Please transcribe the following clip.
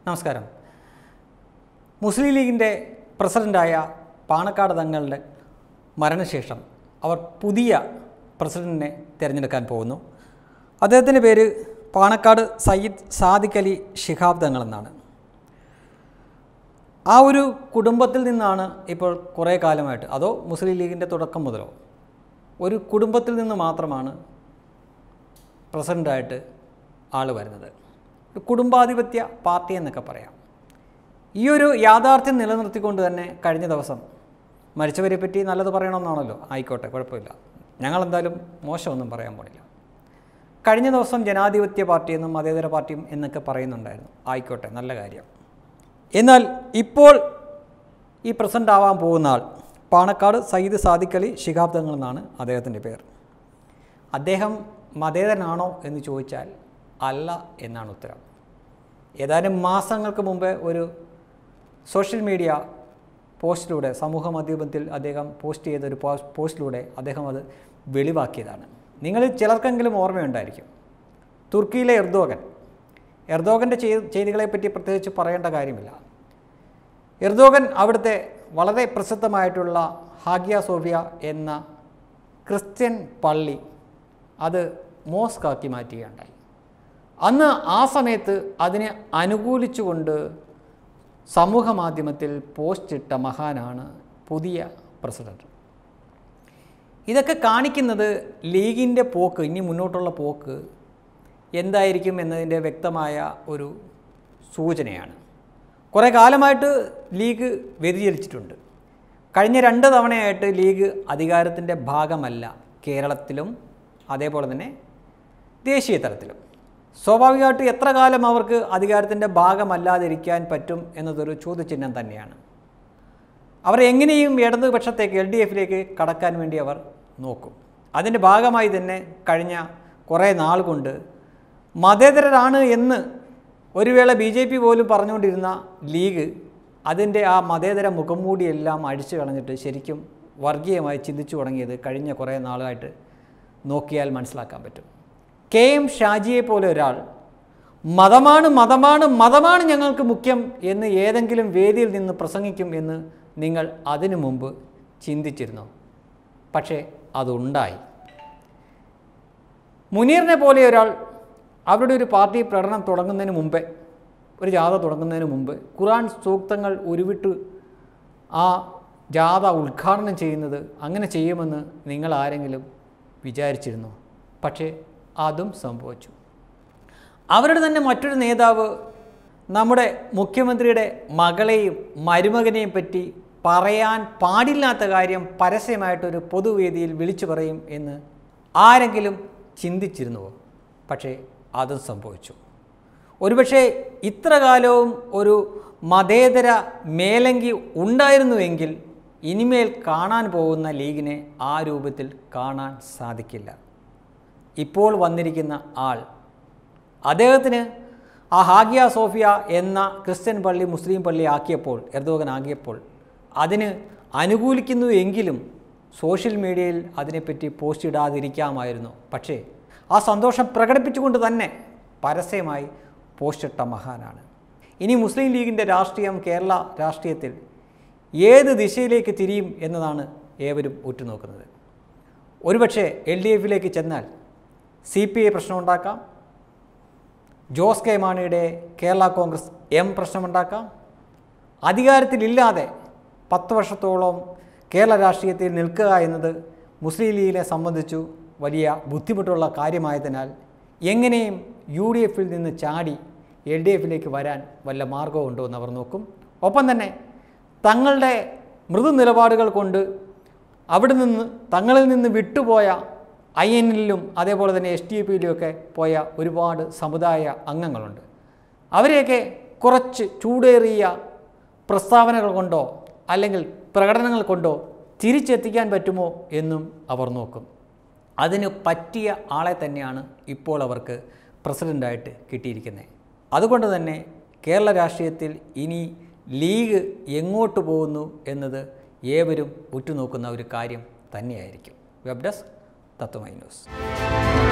നമസ്കാരം മുസ്ലിം ലീഗിൻ്റെ പ്രസിഡൻ്റായ പാണക്കാട് തങ്ങളുടെ മരണശേഷം അവർ പുതിയ പ്രസിഡന്റിനെ തിരഞ്ഞെടുക്കാൻ പോകുന്നു അദ്ദേഹത്തിൻ്റെ പേര് പാണക്കാട് സയ്യിദ് സാദിഖ് അലി ശിഹാബ് തങ്ങൾ എന്നാണ് ആ ഒരു കുടുംബത്തിൽ നിന്നാണ് ഇപ്പോൾ കുറേ കാലമായിട്ട് അതോ മുസ്ലിം ലീഗിൻ്റെ തുടക്കം മുതലോ ഒരു കുടുംബത്തിൽ നിന്ന് മാത്രമാണ് പ്രസിഡൻ്റായിട്ട് ആൾ വരുന്നത് ഒരു കുടുംബാധിപത്യ പാർട്ടി എന്നൊക്കെ പറയാം ഈ ഒരു യാഥാർത്ഥ്യം നിലനിർത്തിക്കൊണ്ട് തന്നെ കഴിഞ്ഞ ദിവസം മരിച്ചവരെ പറ്റി നല്ലത് പറയണമെന്നാണല്ലോ ആയിക്കോട്ടെ കുഴപ്പമില്ല ഞങ്ങളെന്തായാലും മോശമൊന്നും പറയാൻ പാടില്ല കഴിഞ്ഞ ദിവസം ജനാധിപത്യ പാർട്ടിയെന്നും മതേതര പാർട്ടിയും എന്നൊക്കെ പറയുന്നുണ്ടായിരുന്നു ആയിക്കോട്ടെ നല്ല കാര്യം എന്നാൽ ഇപ്പോൾ ഈ പ്രസിഡൻ്റ് ആവാൻ പോകുന്ന ആൾ പാണക്കാട് സയ്യിദ് സാദിഖ് അലി ശിഹാബ് തങ്ങൾ എന്നാണ് അദ്ദേഹത്തിൻ്റെ പേര് അദ്ദേഹം മതേതരനാണോ എന്ന് ചോദിച്ചാൽ അല്ല എന്നാണ് ഉത്തരം ഏതാനും മാസങ്ങൾക്ക് മുമ്പ് ഒരു സോഷ്യൽ മീഡിയ പോസ്റ്റിലൂടെ സമൂഹ മാധ്യമത്തിൽ അദ്ദേഹം പോസ്റ്റ് ചെയ്ത ഒരു പോസ്- പോസ്റ്റിലൂടെ അദ്ദേഹം അത് വെളിവാക്കിയതാണ് നിങ്ങൾ ചിലർക്കെങ്കിലും ഓർമ്മയുണ്ടായിരിക്കും തുർക്കിയിലെ എർദോഗൻ എർദോഗൻ്റെ ചെയ്- ചെയ്തികളെപ്പറ്റി പ്രത്യേകിച്ച് പറയേണ്ട കാര്യമില്ല എർദോഗൻ അവിടുത്തെ വളരെ പ്രസിദ്ധമായിട്ടുള്ള ഹാഗിയ സോഫിയ എന്ന ക്രിസ്ത്യൻ പള്ളി അത് മോസ്കാക്കി മാറ്റുകയുണ്ടായി അന്ന് ആ സമയത്ത് അതിനെ അനുകൂലിച്ചുകൊണ്ട് സമൂഹ മാധ്യമത്തിൽ പോസ്റ്റ് ഇട്ട മഹാനാണ് പുതിയ പ്രസിഡന്റ് ഇതൊക്കെ കാണിക്കുന്നത് ലീഗിൻ്റെ പോക്ക് ഇനി മുന്നോട്ടുള്ള പോക്ക് എന്തായിരിക്കും എന്നതിൻ്റെ വ്യക്തമായ ഒരു സൂചനയാണ് കുറേ കാലമായിട്ട് ലീഗ് വ്യതിചലിച്ചിട്ടുണ്ട് കഴിഞ്ഞ രണ്ട് തവണയായിട്ട് ലീഗ് അധികാരത്തിൻ്റെ ഭാഗമല്ല കേരളത്തിലും അതേപോലെ തന്നെ ദേശീയ തലത്തിലും സ്വാഭാവികമായിട്ട് എത്ര കാലം അവർക്ക് അധികാരത്തിൻ്റെ ഭാഗമല്ലാതിരിക്കാൻ പറ്റും എന്നതൊരു ചോദ്യചിഹ്നം തന്നെയാണ് അവർ എങ്ങനെയും ഇടതുപക്ഷത്തേക്ക് എൽ ഡി എഫിലേക്ക് കടക്കാൻ വേണ്ടി അവർ നോക്കും അതിൻ്റെ ഭാഗമായി തന്നെ കഴിഞ്ഞ കുറേ നാൾ കൊണ്ട് മതേതരരാണ് എന്ന് ഒരു വേള ബി ജെ പി പോലും പറഞ്ഞുകൊണ്ടിരുന്ന ലീഗ് അതിൻ്റെ ആ മതേതര മുഖംമൂടിയെല്ലാം അഴിച്ചു കളഞ്ഞിട്ട് ശരിക്കും വർഗീയമായി ചിന്തിച്ചു തുടങ്ങിയത് കഴിഞ്ഞ കുറേ നാളായിട്ട് നോക്കിയാൽ മനസ്സിലാക്കാൻ പറ്റും കെ എം ഷാജിയെ പോലെ ഒരാൾ മതമാണ് മതമാണ് മതമാണ് ഞങ്ങൾക്ക് മുഖ്യം എന്ന് ഏതെങ്കിലും വേദിയിൽ നിന്ന് പ്രസംഗിക്കും എന്ന് നിങ്ങൾ അതിനു മുമ്പ് ചിന്തിച്ചിരുന്നു പക്ഷേ അതുണ്ടായി മുനീറിനെ പോലെ ഒരാൾ അവരുടെ ഒരു പാർട്ടി പ്രകടനം തുടങ്ങുന്നതിന് മുമ്പേ ഒരു ജാഥ തുടങ്ങുന്നതിന് മുമ്പ് ഖുറാൻ സൂക്തങ്ങൾ ഉരുവിട്ട് ആ ജാഥ ഉദ്ഘാടനം ചെയ്യുന്നത് അങ്ങനെ ചെയ്യുമെന്ന് നിങ്ങൾ ആരെങ്കിലും വിചാരിച്ചിരുന്നു പക്ഷേ അതും സംഭവിച്ചു അവരുടെ തന്നെ മറ്റൊരു നേതാവ് നമ്മുടെ മുഖ്യമന്ത്രിയുടെ മകളെയും മരുമകനെയും പറ്റി പറയാൻ പാടില്ലാത്ത കാര്യം പരസ്യമായിട്ടൊരു പൊതുവേദിയിൽ വിളിച്ചു പറയും എന്ന് ആരെങ്കിലും ചിന്തിച്ചിരുന്നുവോ പക്ഷേ അതും സംഭവിച്ചു ഒരുപക്ഷെ ഇത്ര കാലവും ഒരു മതേതര മേലങ്കി ഉണ്ടായിരുന്നുവെങ്കിൽ ഇനിമേൽ കാണാൻ പോകുന്ന ലീഗിനെ ആ രൂപത്തിൽ കാണാൻ സാധിക്കില്ല ഇപ്പോൾ വന്നിരിക്കുന്ന ആൾ അദ്ദേഹത്തിന് ആ ഹാഗിയ സോഫിയ എന്ന ക്രിസ്ത്യൻ പള്ളി മുസ്ലിം പള്ളി ആക്കിയപ്പോൾ എർദോഗൻ ആക്കിയപ്പോൾ അതിന് അനുകൂലിക്കുന്നു എങ്കിലും സോഷ്യൽ മീഡിയയിൽ അതിനെപ്പറ്റി പോസ്റ്റ് ഇടാതിരിക്കാമായിരുന്നു പക്ഷേ ആ സന്തോഷം പ്രകടിപ്പിച്ചുകൊണ്ട് തന്നെ പരസ്യമായി പോസ്റ്റ് ഇട്ട മഹാനാണ് ഇനി മുസ്ലിം ലീഗിൻ്റെ രാഷ്ട്രീയം കേരള രാഷ്ട്രീയത്തിൽ ഏത് ദിശയിലേക്ക് തിരിയും എന്നതാണ് ഏവരും ഉറ്റുനോക്കുന്നത് ഒരുപക്ഷെ എൽ ഡി എഫിലേക്ക് ചെന്നാൽ സി പി ഐ പ്രശ്നമുണ്ടാക്കാം ജോസ് കെ മാണിയുടെ കേരള കോൺഗ്രസ് എം പ്രശ്നമുണ്ടാക്കാം അധികാരത്തിലില്ലാതെ പത്ത് വർഷത്തോളം കേരള രാഷ്ട്രീയത്തിൽ നിൽക്കുക എന്നത് മുസ്ലിം ലീഗിനെ സംബന്ധിച്ചു വലിയ ബുദ്ധിമുട്ടുള്ള കാര്യമായതിനാൽ എങ്ങനെയും യു ഡി എഫിൽ നിന്ന് ചാടി എൽ ഡി എഫിലേക്ക് വരാൻ വല്ല മാർഗമുണ്ടോ എന്ന് അവർ നോക്കും ഒപ്പം തന്നെ തങ്ങളുടെ മൃദു നിലപാടുകൾ കൊണ്ട് അവിടെ നിന്ന് തങ്ങളിൽ നിന്ന് വിട്ടുപോയ ഐ എന്നിലും അതേപോലെ തന്നെ എസ് ടി പിയിലുമൊക്കെ പോയ ഒരുപാട് സമുദായ അംഗങ്ങളുണ്ട് അവരെയൊക്കെ കുറച്ച് ചൂടേറിയ പ്രസ്താവനകൾ കൊണ്ടോ അല്ലെങ്കിൽ പ്രകടനങ്ങൾ കൊണ്ടോ തിരിച്ചെത്തിക്കാൻ പറ്റുമോ എന്നും അവർ നോക്കും അതിന് പറ്റിയ ആളെ തന്നെയാണ് ഇപ്പോൾ അവർക്ക് പ്രസിഡൻ്റായിട്ട് കിട്ടിയിരിക്കുന്നത് അതുകൊണ്ട് തന്നെ കേരള രാഷ്ട്രീയത്തിൽ ഇനി ലീഗ് എങ്ങോട്ട് പോകുന്നു എന്നത് ഏവരും ഉറ്റുനോക്കുന്ന ഒരു കാര്യം തന്നെയായിരിക്കും വെബ് ഡെസ്ക് തത്വമൈ ന്യൂസ്